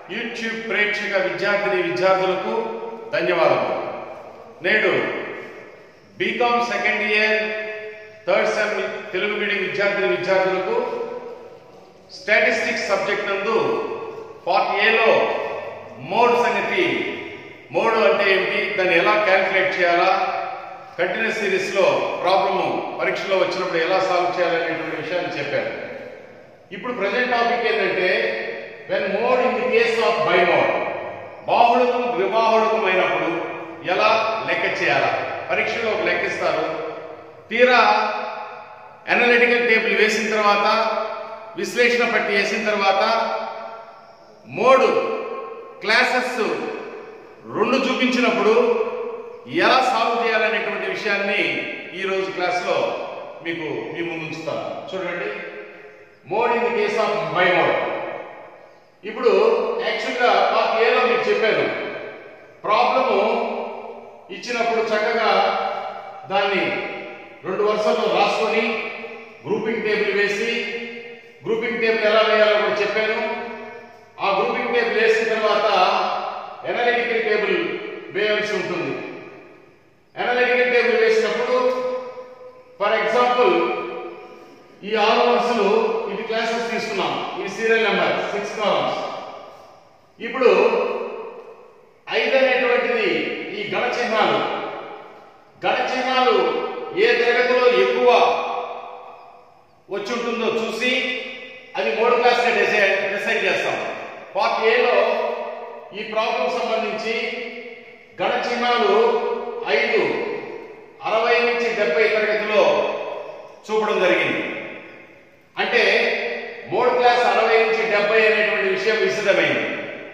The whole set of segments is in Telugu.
యూట్యూబ్ ప్రేక్షక విద్యార్థిని విద్యార్థులకు ధన్యవాదాలు నేడు BCom second year third sem Telugu medium విద్యార్థిని విద్యార్థులకు స్టాటిస్టిక్స్ సబ్జెక్ట్ నందు పార్ట్ ఏలో మోడ్ సంగతి మోడ్ అంటే ఏంటి దాన్ని ఎలా క్యాల్కులేట్ చేయాలా కంటిన్యూస్ సిరీస్ లో ప్రాబ్లమ్ పరీక్షలో వచ్చినప్పుడు ఎలా సాల్వ్ చేయాలనేటువంటి విషయాన్ని చెప్పారు ఇప్పుడు ప్రజెంట్ టాపిక్ ఏంటంటే when mode in the case of bi mode బాహుళకం ద్విబాహుళకం అయినప్పుడు ఎలా లెక్క చేయాలా పరీక్షలో ఒక లెక్కిస్తారు తీరా అనలిటికల్ టేబుల్ వేసిన తర్వాత విశ్లేషణ పట్టి వేసిన తర్వాత మోడు క్లాసెస్ రెండు చూపించినప్పుడు ఎలా సాల్వ్ చేయాలనేటువంటి విషయాన్ని ఈ రోజు క్లాస్లో మీకు మీ ముందు ఉంచుతాను చూడండి mode in the case of bi mode ఇప్పుడు యాక్చువల్గా పార్ట్ ఏలో మీకు చెప్పాను ప్రాబ్లము ఇచ్చినప్పుడు చక్కగా దాన్ని రెండు వరుసల్లో రాసుకొని గ్రూపింగ్ టేబుల్ వేసి గ్రూపింగ్ టేబుల్ ఎలా వేయాలో కూడా చెప్పాను ఆ గ్రూపింగ్ టేబుల్ వేసిన తర్వాత ఎనలిటికల్ టేబుల్ వేయాల్సి ఉంటుంది ఎనలిటికల్ టేబుల్ వేసినప్పుడు ఫర్ ఎగ్జాంపుల్ ఈ ఆరు వరుసలు ఇది క్లాసెస్ తీసుకున్నాం ఇది సీరియల్ నెంబర్ సిక్స్ కాలమ్స్ ఇప్పుడు ఐదు అనేటువంటిది ఈ గణ చిహ్నాలు గణ చిహ్నాలు ఏ తరగతిలో ఎక్కువ వచ్చి ఉంటుందో చూసి అది మూడు క్లాస్ డిసైడ్ డిసైడ్ చేస్తాం పార్ట్ ఏలో ఈ ప్రాబ్లం సంబంధించి గణ చిహ్నాలు ఐదు అరవై నుంచి డెబ్బై తరగతిలో చూపడం జరిగింది అంటే మూడు క్లాస్ అరవై నుంచి డెబ్బై అనేటువంటి విషయం విశదమైంది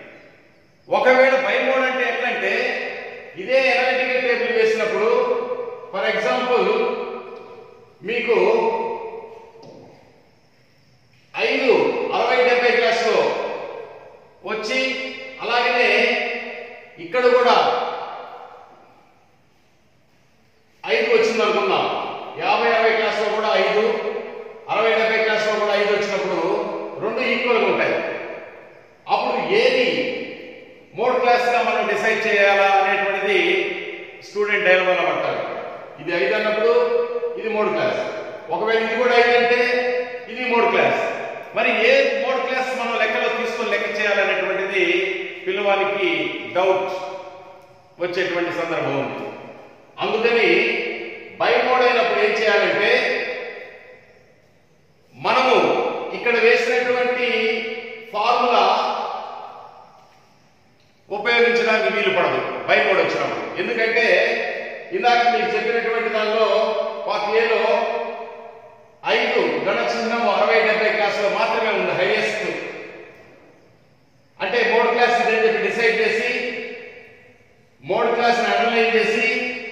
ఒకవేళ బై మోడ్ అంటే ఎట్లంటే ఇదే ఎనలిటికల్ టేబుల్ వేసినప్పుడు ఫర్ ఎగ్జాంపుల్ మీకు ఐదు అరవై డెబ్బై క్లాస్లో వచ్చి అలాగనే ఇక్కడ కూడా ఐదు వచ్చింది అనుకుందాం యాభై అరవై క్లాస్లో కూడా ఐదు అరవై డెబ్బై క్లాస్లో కూడా ఐదు వచ్చినప్పుడు రెండు ఈక్వల్గా ఉంటాయి అప్పుడు ఏది మోడ్ క్లాస్గా మనం డిసైడ్ చేయాలా అనేటువంటిది స్టూడెంట్ డైలమాలో పట్టాలి ఇది ఐదు అన్నప్పుడు ఇది మోడ్ క్లాస్ ఒకవేళ ఇది కూడా ఐదు అంటే ఇది మోడ్ క్లాస్ మరి ఏ మోడ్ క్లాస్ మనం లెక్కలో తీసుకొని లెక్క చేయాలనేటువంటిది పిల్లవానికి డౌట్ వచ్చేటువంటి సందర్భం ఉంది అందుకని బై మోడ్ అయినప్పుడు ఏం చేయాలంటే మనము ఇక్కడ వేసినటువంటి ఫార్ములా ఉపయోగించడానికి వీలు పడదు బై మోడ్ వచ్చినప్పుడు ఎందుకంటే ఇందాక మీకు చెప్పినటువంటి దానిలో పార్ట్ ఏలో ఐదు గణ చిహ్నం అరవై డెబ్బై క్లాసులో మాత్రమే ఉంది హైయెస్ట్ అంటే మోడ్ క్లాస్ ఇదని చెప్పి డిసైడ్ చేసి మోడ్ క్లాస్ అనలైజ్ చేసి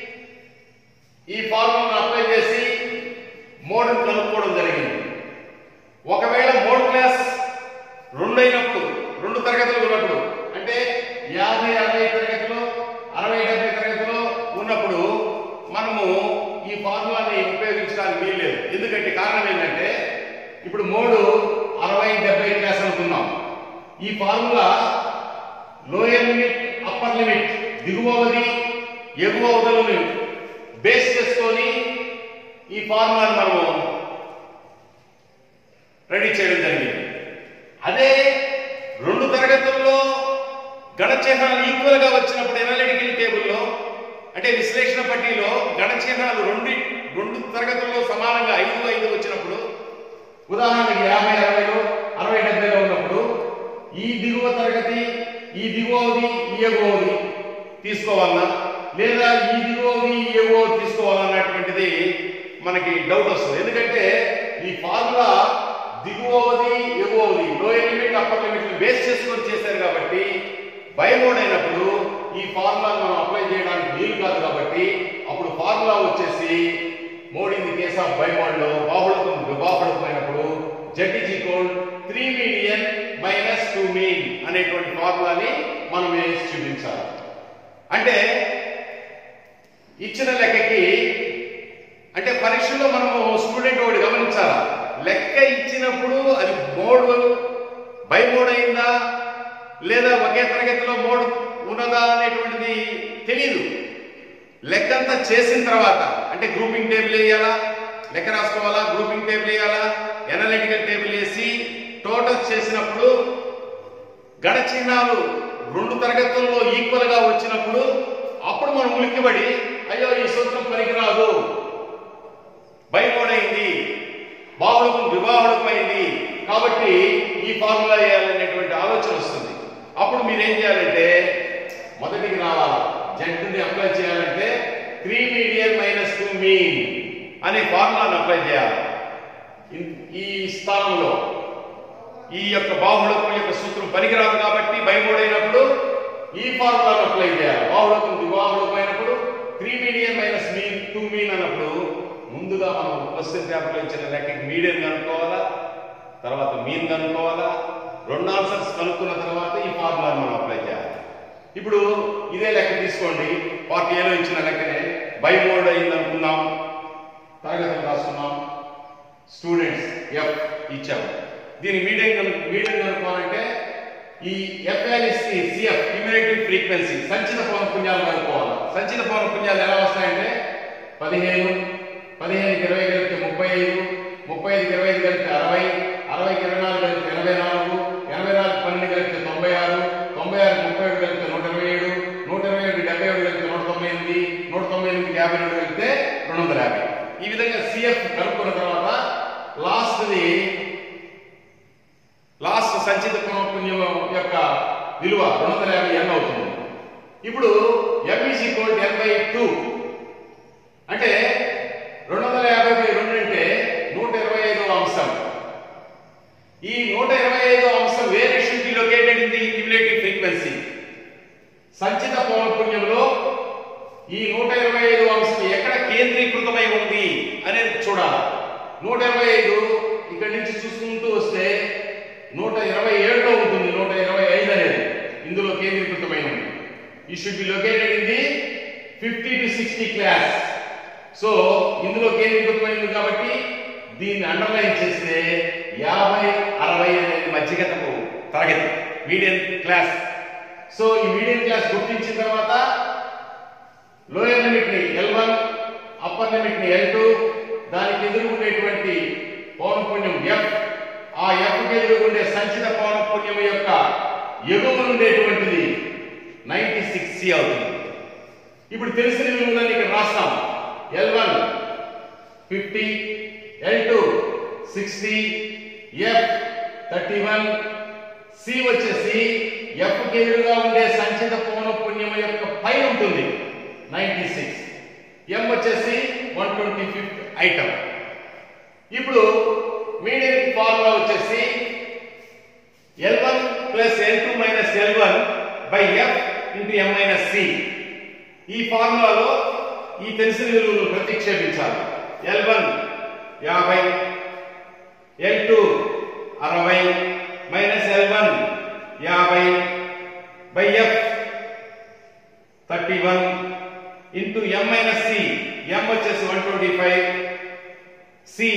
ఈ ఫార్ములాను అప్లై చేసి మోడ్ను కనుక్కోవడం జరిగింది ఒకవేళ మోడ్ క్లాస్ రెండు అయినప్పుడు రెండు తరగతులు ఉన్నప్పుడు అంటే యాభై అరవై తరగతిలో అరవై డెబ్బై తరగతిలో ఉన్నప్పుడు మనము ఈ ఫార్ములాని ఉపయోగించడానికి వీల్లేదు ఎందుకంటే కారణం ఏంటంటే ఇప్పుడు మూడు అరవై డెబ్బై క్లాస్ అనుకున్నాం ఈ formula lower limit upper limit దిగువ అవధి ఎగువ అవధులను బేస్ చేసుకొని ఈ ఫార్ములాని మనము రెడీ చేయడం జరిగింది అదే రెండు తరగతుల్లో గణ చిహ్నాలు ఈక్వల్ గా వచ్చినప్పుడు ఎనలిటికల్ టేబుల్లో అంటే విశ్లేషణ పట్టీలో గణ చిహ్నాలు రెండు రెండు తరగతుల్లో సమానంగా ఐదు ఐదు వచ్చినప్పుడు ఉదాహరణకి యాభై అరవైలో అరవై డెబ్బైలో ఉన్నప్పుడు ఈ దిగువ తరగతి ఈ దిగువది ఈ ఎగువది తీసుకోవాలన్నా లేదా ఈ దిగువది ఈ ఎగువ తీసుకోవాలన్నటువంటిది మనకి డౌట్ వస్తుంది ఎందుకంటే ఈ ఫార్ములా దిగువది ఎగువది lower limit upper limit base చేసుకొని చేశారు కాబట్టి బై మోడ్ అయినప్పుడు ఈ ఫార్ములా మనం అప్లై చేయడానికి వీలు కాదు కాబట్టి అప్పుడు ఫార్ములా వచ్చేసి mode in the case of bi mode లో బాహుళకం విబాహుళకం అయినప్పుడు Z is equal three median minus two mean అనేటువంటి ఫార్ములాని మనం వేసి చూపించాలి అంటే ఇచ్చిన లెక్కకి అంటే పరీక్షలో మనము స్టూడెంట్ ఒకటి గమనించాలా లెక్క ఇచ్చినప్పుడు అది మోడ్ బై మోడ్ అయిందా లేదా ఒకే తరగతిలో మోడ్ ఉన్నదా అనేటువంటిది తెలియదు లెక్కంతా చేసిన తర్వాత అంటే గ్రూపింగ్ టేబుల్ వేయాలా లెక్క రాసుకోవాలా గ్రూపింగ్ టేబుల్ వేయాలా ఎనలిటికల్ టేబుల్ వేసి టోటల్ చేసినప్పుడు గడచిహ్నాలు రెండు తరగతుల్లో ఈక్వల్ గా వచ్చినప్పుడు అప్పుడు మనం ఉలిక్కిపడి అయ్యో ఈ సూత్రం పనికిరాదు బయటపడైంది బాహుళకం వివాహుళకం అయింది కాబట్టి ఈ ఫార్ములా వేయాలనేటువంటి ఆలోచన వస్తుంది అప్పుడు మీరేం చేయాలంటే మొదటికి రావాలా జంటుని అప్లై చేయాలంటే three median minus two mean అనే ఫార్ములాను అప్లై చేయాలి ఇన్- ఈ స్థానంలో ఈ యొక్క బాహుళకం యొక్క సూత్రం పనికిరాదు కాబట్టి బయటపడినప్పుడు ఈ ఫార్ములాను అప్లై చేయాలి బాహుళకం ద్విబాహుళకం అయినప్పుడు three median minus mean two mean అన్నప్పుడు ముందుగా మనం క్వశ్చన్ పేపర్లో ఇచ్చిన లెక్కకి మీడియన్ కనుక్కోవాలా తర్వాత మీన్ కనుక్కోవాలా రెండు ఆన్సర్స్ కనుక్కున్న తర్వాత ఈ ఫార్ములాను మనం అప్లై చేయాలి ఇప్పుడు ఇదే లెక్క తీసుకోండి పార్ట్ ఏలో ఇచ్చిన లెక్కనే బై మోడ్ అయింది అనుకుందాం తరగతులు రాస్తున్నాం స్టూడెంట్స్ ఎఫ్ ఇచ్చాము దీని మీడియం మీడియం కనుక్కోవాలంటే ఈ ఎఫ్ఎల్ఎస్సి సిఎఫ్ క్యూమిలేటివ్ ఫ్రీక్వెన్సీ సంచిత పౌనపుణ్యాలు కనుక్కోవాలి సంచిత పౌనపుణ్యాలు ఎలా వస్తాయంటే పదిహేను పదిహేనుకి ఇరవై కలిపితే ముప్పై ఐదు ముప్పై ఐదుకి ఇరవై ఐదు కలిపితే అరవై అరవైకి ఇరవై నాలుగు కలిపితే ఎనభై నాలుగు ఎనభై నాలుగు పన్నెండు కలిపితే తొంభై ఆరు తొంభై ఆరు ముప్పై ఏడు కలిపితే నూట ఇరవై ఏడు నూట ఇరవై ఏడు డెబ్బై ఏడు కలిపితే నూట తొంభై ఎనిమిది నూట తొంభై ఎనిమిది యాభై ఏడు కలిపితే రెండు వందల యాభై ఈ విధంగా సిఎఫ్ కనుక్కున్న తర్వాత లాస్ట్ది లాస్ట్ సంచిత పునఃపుణ్యం యొక్క విలువ రెండు వందల యాభై ఎన్ అవుతుంది ఇప్పుడు M is equal N by two అంటే రెండు వందల యాభై బై రెండు అంటే నూట ఇరవై ఐదో అంశం ఈ నూట ఇరవై ఐదో అంశం వేరే should be located in the cumulative frequency సంచిత పౌనపుణ్యంలో ఈ నూట ఇరవై ఐదు అంశం ఎక్కడ కేంద్రీకృతమై ఉంది అనేది చూడాలి నూట ఇరవై ఐదు ఇక్కడి నుంచి చూసుకుంటూ వస్తే నూట ఇరవై ఏడులో ఉంటుంది నూట ఇరవై ఐదు అనేది ఇందులో కేంద్రీకృతమై ఉంది ఈ should be located in the fifty to sixty class so ఇందులో కేంద్రీకృతమైంది కాబట్టి దీన్ని అండర్లైన్ చేస్తే యాభై అరవై అనేది మధ్యగతపు తరగతి మీడియం క్లాస్ సో ఈ మీడియం క్లాస్ గుర్తించిన తర్వాత లోయర్ లిమిట్ ని ఎల్ వన్ అప్పర్ లిమిట్ ని ఎల్ టూ దానికి ఎదురుగుండేటువంటి పౌనపుణ్యం ఎఫ్ ఆ ఎఫ్ కి ఎదురుగుండే సంచిత పౌనపుణ్యం యొక్క ఎగువ ఉండేటువంటిది నైన్టీ సిక్స్ సి అవుతుంది ఇప్పుడు తెలిసిన విలువలన్నీ ఇక్కడ రాస్తాం L one fifty L two sixty F thirty one C వచ్చేసి ఎఫ్ కి ఎదురుగా ఉండే సంచిత పౌనపుణ్యం యొక్క పైన ఉంటుంది నైన్టీ సిక్స్ ఎం వచ్చేసి వన్ ట్వంటీ ఫిఫ్త్ ఐటమ్ ఇప్పుడు మీడియం ఫార్ములా వచ్చేసి L one plus L two minus L one by F into M minus C ఈ ఫార్ములాలో ఈ తెలిసిన విలువలు ప్రతిక్షేపించాలి ఎల్ వన్ యాభై ఎల్ టూ అరవై మైనస్ ఎల్ వన్ యాభై by F thirty one into M minus C M వచ్చేసి one twenty five C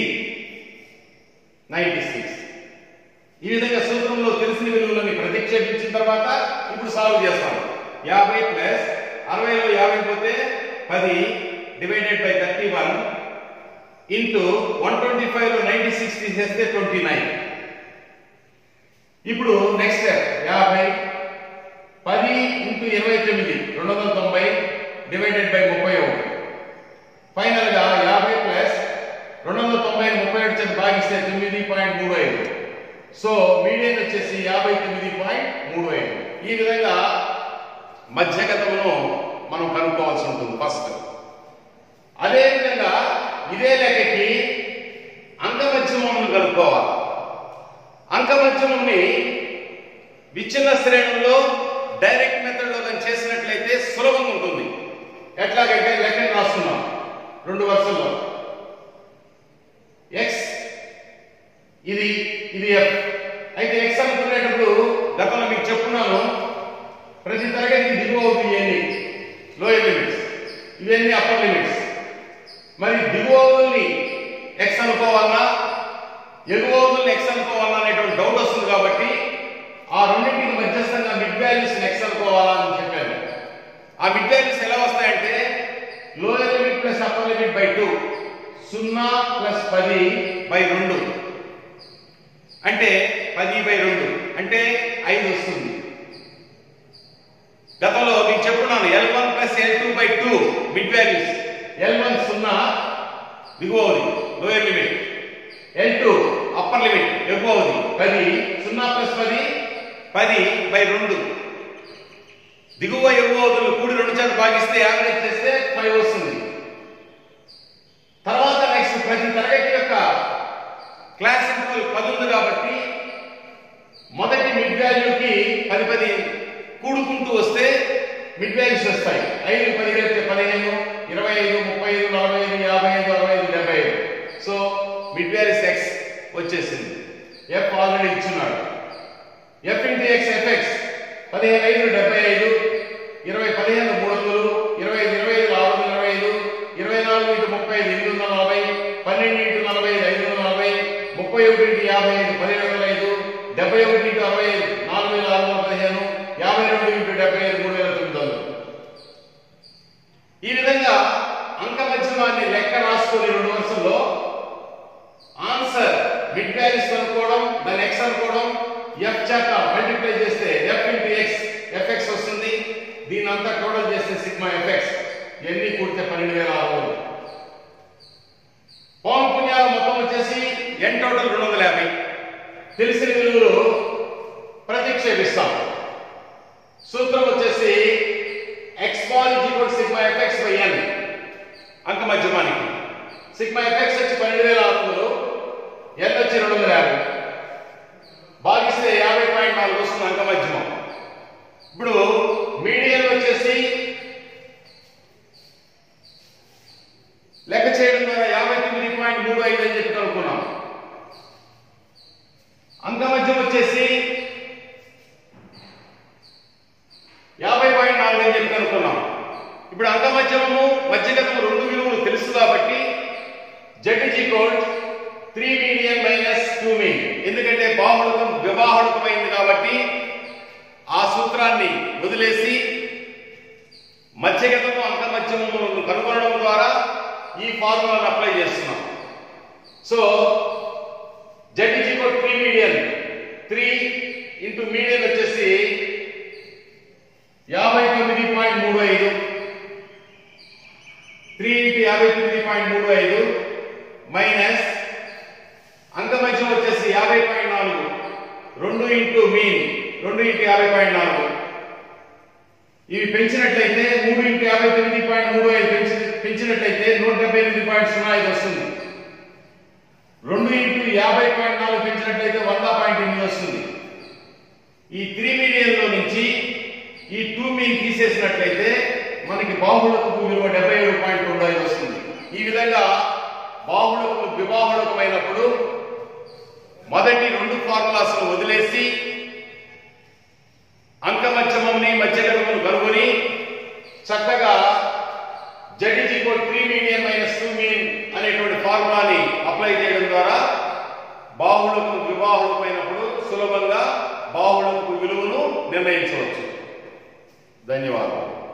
ninety six ఈ విధంగా సూత్రంలో తెలిసిన విలువలని ప్రతిక్షేపించిన తర్వాత ఇప్పుడు సాల్వ్ చేస్తాం యాభై ప్లస్ అరవైలో యాభై పోతే పది divided by thirty one into one twenty five లో నైన్టీ సిక్స్ తీసేస్తే ట్వంటీ నైన్ ఇప్పుడు నెక్స్ట్ స్టెప్ యాభై పది ఇంటూ ఇరవై తొమ్మిది రెండు వందల తొంభై డివైడెడ్ బై ముప్పై ఒకటి ఫైనల్ గా యాభై ప్లస్ రెండు వందల తొంభై ముప్పై ఒకటి చేత భాగిస్తే తొమ్మిది పాయింట్ మూడు ఐదు సో మీడియం వచ్చేసి యాభై తొమ్మిది పాయింట్ మూడు ఐదు ఈ విధంగా మధ్యగతమును మనం కనుక్కోవాల్సి ఉంటుంది ఫస్ట్ అదే విధంగా ఇదే లెక్కకి అంకమధ్యమమును కనుక్కోవాలి అంకమధ్యమంని విచ్ఛిన్న శ్రేణుల్లో డైరెక్ట్ మెథడ్ లో కానీ చేసినట్లయితే సులభంగా ఉంటుంది ఎట్లాగంటే లెక్కని రాస్తున్నాం రెండు వరుసల్లో ఎక్స్ ఇది ఇది ఎఫ్ అయితే ఎక్స్ అనుకునేటప్పుడు గతంలో మీకు చెప్పున్నాను ప్రతి తరగతికి దిగువ అవుతుంది ఇవన్నీ లోయర్ లిమిట్స్ ఇవన్నీ అప్పర్ లిమిట్స్ మరి దిగువని ఎక్స్ అనుకోవాలన్నా ఎగువని ఎక్స్ అనుకోవాలన్నా అనేటువంటి డౌట్ వస్తుంది కాబట్టి ఆ రెండింటికి మధ్యస్థంగా ఆ మిడ్ వాల్యూస్ ఎలా వస్తాయంటే lower limit plus upper limit by two సున్నా ప్లస్ పది బై రెండు అంటే పది బై రెండు అంటే ఐదు వస్తుంది గతంలో మీకు చెప్పున్నాను L one plus L two by two mid values L one సున్నా దిగువది lower limit L two upper limit ఎగువది పది సున్నా ప్లస్ పది పది బై రెండు దిగువ ఎగువదులు కూడి రెండు చేత భాగిస్తే యావరేజ్ చేస్తే ఫైవ్ వస్తుంది తర్వాత నెక్స్ట్ ప్రతి తరగతి యొక్క క్లాస్ ఇంటర్వల్ పది ఉంది కాబట్టి మొదటి మిడ్ వాల్యూకి పది పది కూడుకుంటూ వస్తే మిడ్ వాల్యూస్ వస్తాయి ఐదు పది కలిపితే పదిహేను ఇరవై ఐదు ముప్పై ఐదు నలభై ఐదు యాభై ఐదు అరవై ఐదు డెబ్బై ఐదు సో మిడ్ వాల్యూస్ ఎక్స్ వచ్చేసింది ఎఫ్ ఆల్రెడీ ఇచ్చున్నాడు ఎఫ్ ఇంటూ ఎక్స్ ఎఫ్ఎక్స్ పదిహేను ఐదు డెబ్బై ఐదు ఇరవై పదిహేను మూడు వందలు ఇరవై ఐదు ఇరవై ఐదు ఆరు వందల ఇరవై ఐదు ఇరవై నాలుగు ఇంటూ ముప్పై ఐదు ఎనిమిది వందల నలభై పన్నెండు ఇంటూ నలభై ఐదు ఐదు వందల నలభై ముప్పై ఒకటి ఇంటూ యాభై ఐదు పదిహేడు వందల ఐదు డెబ్బై ఒకటి ఇంటూ అరవై ఐదు నాలుగు వేల ఆరు వందల పదిహేను యాభై రెండు ఇంటూ డెబ్బై ఐదు మూడు వేల తొమ్మిది వందలు ఈ విధంగా అంక మధ్యమాన్ని లెక్క రాసుకొని రెండు వరుసల్లో ఆన్సర్ మిడ్ వాల్యూస్ కనుక్కోవడం దాన్ని ఎక్స్ అనుకోవడం ఎఫ్ చేత మల్టిప్లై చేస్తే ఎఫ్ ఇంటూ ఎక్స్ ఎఫ్ఎక్స్ వస్తుంది దీని అంతా టోటల్ చేస్తే సిగ్మా ఎఫ్ఎక్స్ ఎన్ని కూడితే పన్నెండు వేల ఆరు వందలు పవన్ పుణ్యాల మొత్తం వచ్చేసి ఎన్ టోటల్ రెండు వందల యాభై తెలిసిన విలువలు ప్రతిక్షేపిస్తాం సూత్రం వచ్చేసి X bar equal sigma FX by N అంక మధ్యమానికి సిగ్మా ఎఫ్ఎక్స్ వచ్చి పన్నెండు వేల ఆరు వందలు ఎన్ వచ్చి రెండు వందల యాభై భాగిస్తే యాభై పాయింట్ నాలుగు వస్తుంది అంక మధ్యమం ఇప్పుడు మీడియం వచ్చేసి లెక్క చేయడం ద్వారా యాభై తొమ్మిది పాయింట్ మూడు ఐదు అని చెప్పి కనుక్కున్నాం అంక మధ్యం వచ్చేసి యాభై పాయింట్ నాలుగు అని చెప్పి కనుక్కున్నాం ఇప్పుడు అంక మధ్యమము మధ్యగతం రెండు విలువలు తెలుసు కాబట్టి Z is equal three medium minus two mean ఎందుకంటే బాహుళకం వివాహుళకమైంది కాబట్టి ఆ సూత్రాన్ని వదిలేసి మధ్యగతము అంక మధ్యమములను కనుగొనడం ద్వారా ఈ ఫార్ములాను అప్లై చేస్తున్నాం so Z is equal three median three into median వచ్చేసి యాభై తొమ్మిది పాయింట్ మూడు ఐదు త్రీ ఇంటూ యాభై తొమ్మిది పాయింట్ మూడు ఐదు మైనస్ అంకమధ్యం వచ్చేసి యాభై పాయింట్ నాలుగు రెండు ఇంటూ మీన్ రెండు ఇంటూ యాభై పాయింట్ నాలుగు ఇవి పెంచినట్లయితే మూడు ఇంటూ యాభై తొమ్మిది పాయింట్ మూడు ఐదు పెంచి పెంచినట్లయితే నూట డెబ్బై ఎనిమిది పాయింట్ సున్నా ఐదు వస్తుంది రెండు ఇంటూ యాభై పాయింట్ నాలుగు పెంచినట్లయితే వంద పాయింట్ ఎనిమిది వస్తుంది ఈ త్రీ మీడియంలో నుంచి ఈ టూ మీన్ తీసేసినట్లయితే మనకి బాహుళకపు విలువ డెబ్బై ఏడు పాయింట్ రెండు ఐదు వస్తుంది ఈ విధంగా బాహుళకము వివాహుళకమైనప్పుడు మొదటి రెండు ఫార్ములాస్ వదిలేసి అంకమధ్యమంని మధ్యగతమును కనుగొని చక్కగా Z equal three medium minus two mean అనేటువంటి ఫార్ములాని అప్లై చేయడం ద్వారా బాహుళకు వివాహులమైనప్పుడు సులభంగా బాహుళకు విలువను నిర్ణయించవచ్చు ధన్యవాదాలు